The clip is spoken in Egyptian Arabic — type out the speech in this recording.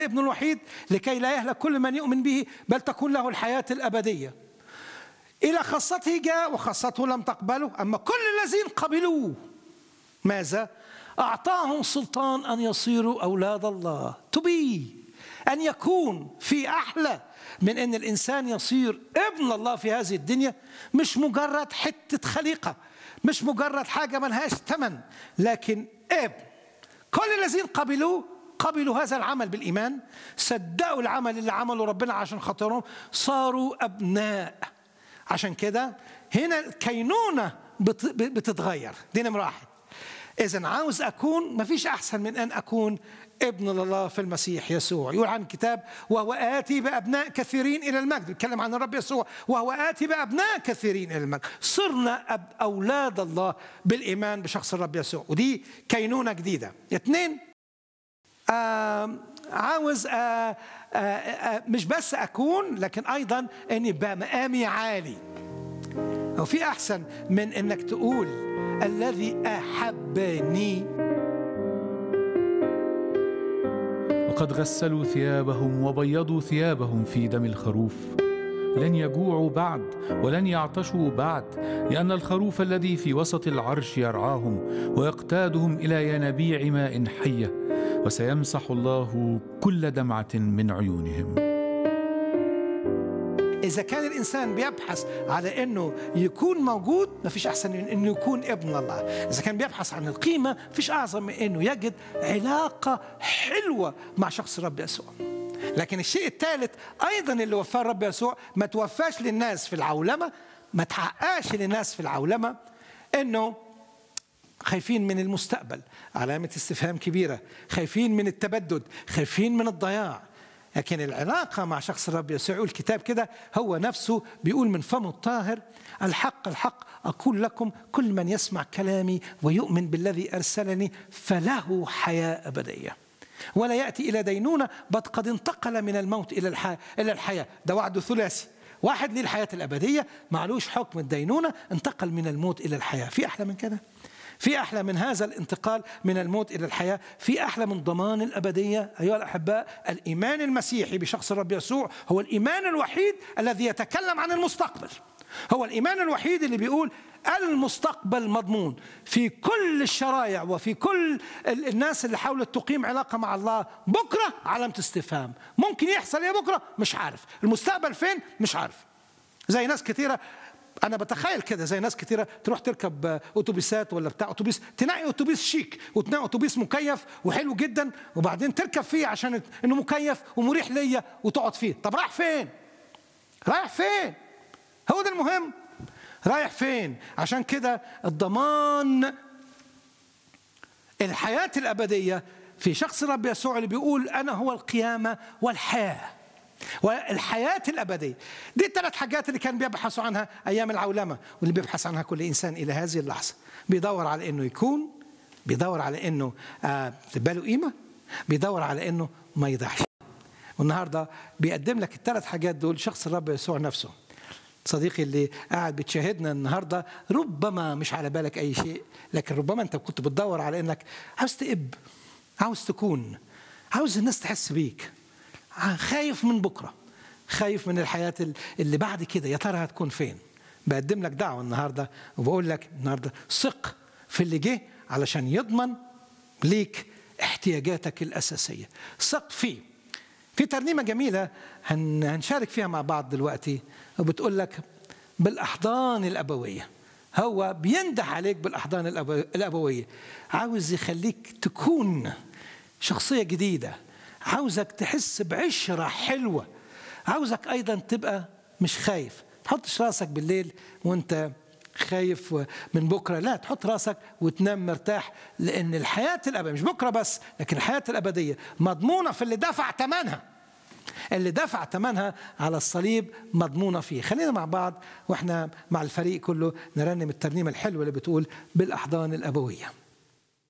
ابن الوحيد لكي لا يهلك كل من يؤمن به بل تكون له الحياة الأبدية إلى خاصته جاء وخاصته لم تقبله أما كل الذين قبلوه ماذا؟ أعطاهم سلطان أن يصيروا أولاد الله تبي أن يكون في أحلى من أن الإنسان يصير ابن الله في هذه الدنيا مش مجرد حتة خليقة مش مجرد حاجة ملهاش ثمن لكن ابن كل الذين قبلوه قبلوا هذا العمل بالإيمان صدقوا العمل اللي عمله ربنا عشان خاطرهم صاروا أبناء عشان كده هنا الكينونة بتتغير دي نمرة واحد إذا عاوز أكون مفيش أحسن من أن أكون ابن الله في المسيح يسوع يقول عن الكتاب وهو آتي بأبناء كثيرين إلى المجد يتكلم عن الرب يسوع وهو آتي بأبناء كثيرين إلى المجد صرنا أب أولاد الله بالإيمان بشخص الرب يسوع ودي كينونة جديدة اثنين آه عاوز آه آه آه مش بس أكون لكن أيضا أني يبقى مقامي عالي أو في أحسن من أنك تقول الذي أحبني وقد غسلوا ثيابهم وبيضوا ثيابهم في دم الخروف لن يجوعوا بعد ولن يعطشوا بعد لأن الخروف الذي في وسط العرش يرعاهم ويقتادهم إلى ينابيع ماء حية وسيمسح الله كل دمعة من عيونهم إذا كان الإنسان بيبحث على أنه يكون موجود ما فيش أحسن من أنه يكون ابن الله إذا كان بيبحث عن القيمة فيش أعظم من أنه يجد علاقة حلوة مع شخص الرب يسوع لكن الشيء الثالث أيضا اللي وفاه الرب يسوع ما توفاش للناس في العولمة ما تحققش للناس في العولمة أنه خايفين من المستقبل علامة استفهام كبيرة خايفين من التبدد خايفين من الضياع لكن العلاقة مع شخص الرب يسوع يقول الكتاب كده هو نفسه بيقول من فمه الطاهر الحق الحق أقول لكم كل من يسمع كلامي ويؤمن بالذي أرسلني فله حياة أبدية ولا يأتي إلى دينونة بل قد انتقل من الموت إلى الحياة, إلى الحياة ده وعد ثلاثي واحد ليه الحياة الأبدية معلوش حكم الدينونة انتقل من الموت إلى الحياة في أحلى من كده في أحلى من هذا الانتقال من الموت إلى الحياة في أحلى من ضمان الأبدية أيها الأحباء الإيمان المسيحي بشخص الرب يسوع هو الإيمان الوحيد الذي يتكلم عن المستقبل هو الإيمان الوحيد اللي بيقول المستقبل مضمون في كل الشرائع وفي كل الناس اللي حاولت تقيم علاقة مع الله بكرة علامة استفهام ممكن يحصل يا بكرة مش عارف المستقبل فين مش عارف زي ناس كثيرة انا بتخيل كده زي ناس كتيره تروح تركب اتوبيسات ولا بتاع اتوبيس تنقي اتوبيس شيك وتنقي اتوبيس مكيف وحلو جدا وبعدين تركب فيه عشان انه مكيف ومريح ليا وتقعد فيه طب رايح فين رايح فين هو ده المهم رايح فين عشان كده الضمان الحياه الابديه في شخص الرب يسوع اللي بيقول انا هو القيامه والحياه والحياة الأبدية دي الثلاث حاجات اللي كان بيبحثوا عنها أيام العولمة واللي بيبحث عنها كل إنسان إلى هذه اللحظة بيدور على أنه يكون بيدور على أنه آه تبقى له قيمة بيدور على أنه ما يضيعش والنهاردة بيقدم لك الثلاث حاجات دول شخص الرب يسوع نفسه صديقي اللي قاعد بتشاهدنا النهارده ربما مش على بالك اي شيء لكن ربما انت كنت بتدور على انك عاوز تقب عاوز تكون عاوز الناس تحس بيك خايف من بكره خايف من الحياه اللي بعد كده يا ترى هتكون فين بقدم لك دعوه النهارده وبقول لك النهارده ثق في اللي جه علشان يضمن ليك احتياجاتك الاساسيه ثق فيه في ترنيمه جميله هنشارك فيها مع بعض دلوقتي وبتقول لك بالاحضان الابويه هو بينده عليك بالاحضان الابويه عاوز يخليك تكون شخصيه جديده عاوزك تحس بعشرة حلوة عاوزك أيضا تبقى مش خايف تحطش راسك بالليل وانت خايف من بكرة لا تحط راسك وتنام مرتاح لأن الحياة الأبدية مش بكرة بس لكن الحياة الأبدية مضمونة في اللي دفع ثمنها اللي دفع ثمنها على الصليب مضمونة فيه خلينا مع بعض واحنا مع الفريق كله نرنم الترنيمة الحلوة اللي بتقول بالأحضان الأبوية